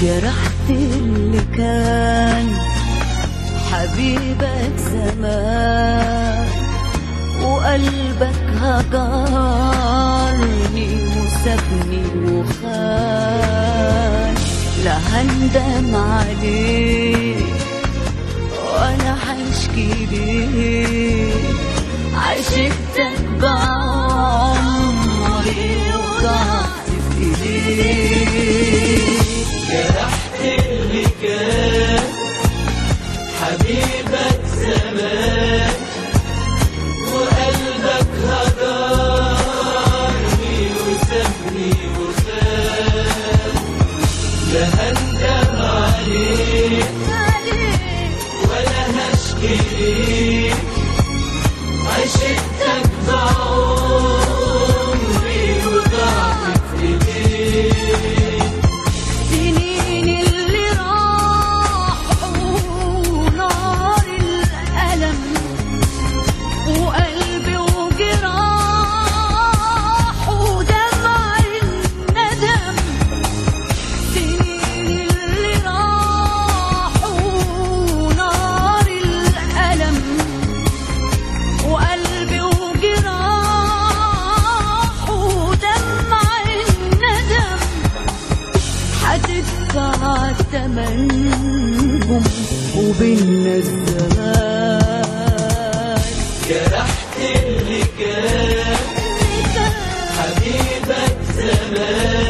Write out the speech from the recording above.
جرحت اللي كان حبيبك زمان وقلبك هجرني وسابني وخان لا هندم عليك وانا هشكي ليك عشقتك بعمري وضعت في ايديك جرحت اللي كان حبيبك زمان وقلبك هجرني وسابني وخان لا هندم عليك ولا هشكي ليك عشقتك بعمري وضعت في ايديك سنين اللي راحوا نار الألم وقلبي وجراح ودمع الندم سنين اللي راحوا نار الألم وقلبي وجراح ودمع الندم هتدفع تمنهم وبيننا الزمان جرحت اللي كان حبيبك زمان